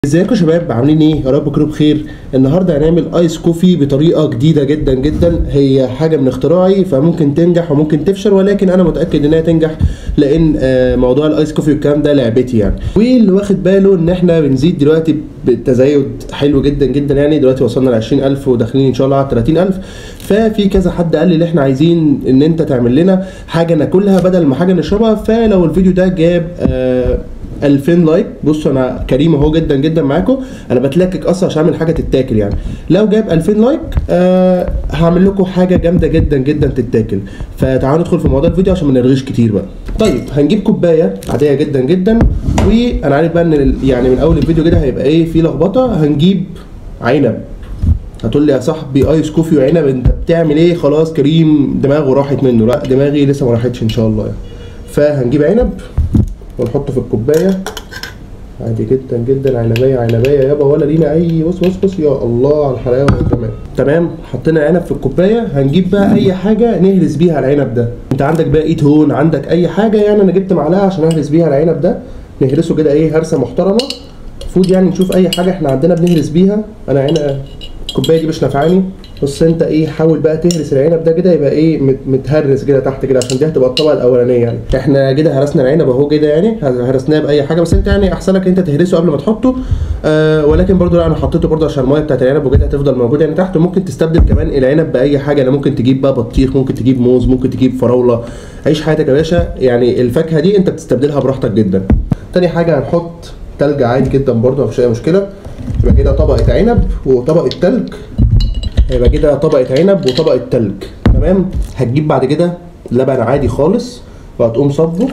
ازيكم يا شباب عاملين ايه يا رب تكونوا بخير النهارده هنعمل ايس كوفي بطريقه جديده جدا جدا هي حاجه من اختراعي فممكن تنجح وممكن تفشل ولكن انا متاكد انها تنجح لان آه، موضوع الايس كوفي والكلام ده لعبتي يعني واللي واخد باله ان احنا بنزيد دلوقتي بالتزايد حلو جدا جدا يعني دلوقتي وصلنا ل 20000 وداخلين ان شاء الله على 30000 ففي كذا حد قال لي ان احنا عايزين ان انت تعمل لنا حاجه ناكلها بدل ما حاجه نشربها فلو الفيديو ده جاب آه 2000 لايك بصوا انا كريم اهو جدا جدا معاكم انا بتلكك اصلا عشان اعمل حاجه تتاكل يعني لو جاب 2000 لايك آه هعمل لكم حاجه جامده جدا جدا تتاكل فتعالوا ندخل في موضوع الفيديو عشان ما نرغيش كتير بقى طيب هنجيب كوبايه عاديه جدا جدا وانا عارف بقى ان ال- يعني من اول الفيديو كده هيبقى ايه في لخبطه هنجيب عنب هتقول لي يا صاحبي ايس كوفي وعنب انت بتعمل ايه خلاص كريم دماغه راحت منه لا دماغي لسه ما راحتش ان شاء الله يعني فهنجيب عنب ونحطه في الكوبايه عادي جدا جدا عنبايه عنبايه يابا ولا لينا اي بص بص بص يا الله على الحلاوه تمام تمام حطينا عنب في الكوبايه هنجيب بقى اي حاجه نهرس بيها العنب ده انت عندك بقى ايت هون عندك اي حاجه يعني انا جبت معلقه عشان اهرس بيها العنب ده نهرسه كده ايه هرسه محترمه المفروض يعني نشوف اي حاجه احنا عندنا بنهرس بيها انا هنا الكوبايه دي مش نافعاني بص انت ايه حاول بقى تهرس العنب ده كده يبقى ايه مت- متهرس كده تحت كده عشان دي هتبقى الطبقه الاولانيه يعني احنا كده هرسنا العنب اهو كده يعني هرسناه باي حاجه بس انت يعني احسن لك انت تهرسه قبل ما تحطه آه ولكن برضو لا انا حطيته برضو عشان الميه بتاعت العنب وكده هتفضل موجوده يعني تحت وممكن تستبدل كمان العنب باي حاجه انا ممكن تجيب بقى بطيخ ممكن تجيب موز ممكن تجيب فراوله عيش حياتك يا باشا يعني الفاكهه دي انت بتستبدلها براحتك جدا تاني حاجه هنحط تلج عادي جدا برضو مفيش اي مشكله يبقى كده طبقه عنب وطبقه تلج هيبقى كده طبقة عنب وطبقة تلج تمام هتجيب بعد كده لبن عادي خالص وهتقوم صبه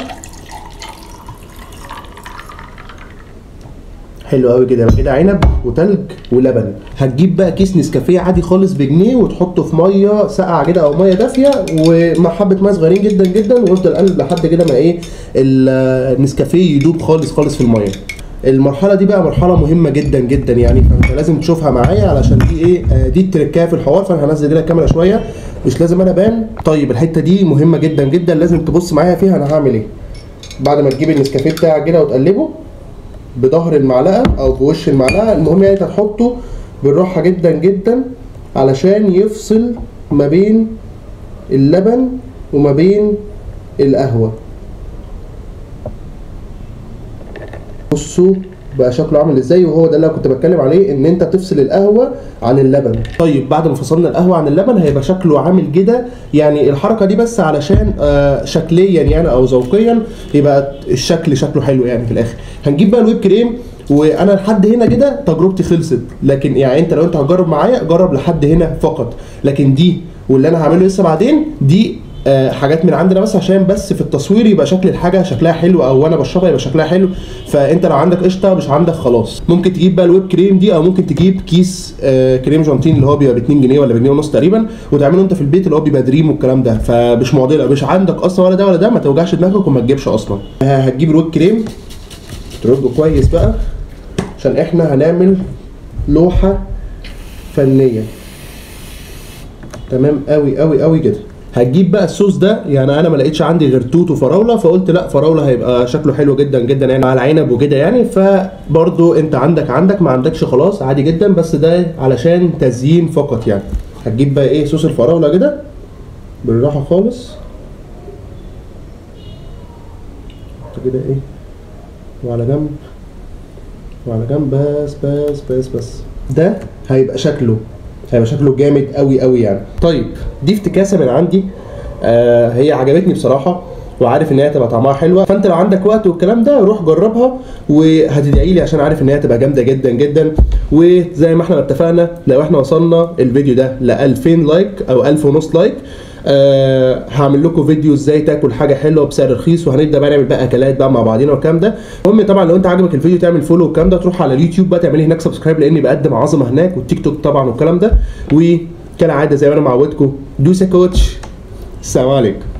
حلو قوي كده يبقى كده عنب وتلج ولبن هتجيب بقى كيس نسكافيه عادي خالص بجنيه وتحطه في ميه ساقعه كده او ميه دافيه ومع حبه ميه صغيرين جدا جدا وافضل قلب لحد كده ما ايه ال- النسكافيه يدوب خالص خالص في الميه المرحله دي بقى مرحله مهمه جدا جدا يعني فانت لازم تشوفها معايا علشان دي ايه آه، دي التركايه في الحوار فانا هنزل لك الكاميرا شويه مش لازم انا بان طيب الحته دي مهمه جدا جدا لازم تبص معايا فيها انا هعمل ايه بعد ما تجيب النسكافيه بتاعك كده وتقلبه بظهر المعلقه او بوش المعلقه المهم يعني انت تحطه بالراحه جدا جدا علشان يفصل ما بين اللبن وما بين القهوه بصوا بقى شكله عامل ازاي وهو ده اللي انا كنت بتكلم عليه ان انت تفصل القهوه عن اللبن طيب بعد ما فصلنا القهوه عن اللبن هيبقى شكله عامل كده يعني الحركه دي بس علشان آه شكليا يعني او ذوقيا يبقى الشكل شكله حلو يعني في الاخر هنجيب بقى الويب كريم وانا لحد هنا كده تجربتي خلصت لكن يعني انت لو انت هتجرب معايا جرب لحد هنا فقط لكن دي واللي انا هعمله لسه بعدين دي آه، حاجات من عندنا بس عشان بس في التصوير يبقى شكل الحاجه شكلها حلو او وانا بشربها يبقى شكلها حلو فانت لو عندك قشطه مش عندك خلاص ممكن تجيب بقى الويب كريم دي او ممكن تجيب كيس آه، كريم جانتين اللي هو بيبقى ب 2 جنيه ولا ب جنيه ونص تقريبا وتعمله انت في البيت اللي هو بيبقى دريم والكلام ده فمش معضله مش عندك اصلا ولا ده ولا ده ما توجعش دماغك وما تجيبش اصلا آه، هتجيب الويب كريم ترده كويس بقى عشان احنا هنعمل لوحه فنيه تمام قوي قوي قوي كده هتجيب بقى الصوص ده يعني انا ما لقيتش عندي غير توت وفراوله فقلت لا فراوله هيبقى شكله حلو جدا جدا يعني على عنب وكده يعني فبرضو انت عندك عندك ما عندكش خلاص عادي جدا بس ده علشان تزيين فقط يعني هتجيب بقى ايه صوص الفراوله كده بالراحه خالص حط كده ايه وعلى جنب وعلى جنب بس بس بس بس ده هيبقى شكله هيبقى شكله جامد قوي قوي يعني طيب دي افتكاسه من عندي آه هي عجبتني بصراحه وعارف ان هي هتبقى طعمها حلوه فانت لو عندك وقت والكلام ده روح جربها وهتدعي لي عشان عارف ان هي هتبقى جامده جدا جدا وزي ما احنا اتفقنا لو احنا وصلنا الفيديو ده ل 2000 لايك او 1000 ونص لايك أه هعمل لكم فيديو ازاي تاكل حاجه حلوه بسعر رخيص وهنبدا بقى نعمل بقى اكلات بقى مع بعضينا والكلام ده المهم طبعا لو انت عجبك الفيديو تعمل فولو والكلام ده تروح على اليوتيوب بقى تعملي هناك سبسكرايب لاني بقدم عظمه هناك والتيك توك طبعا والكلام ده وكالعاده زي ما انا معودكم دوسه كوتش السلام عليكم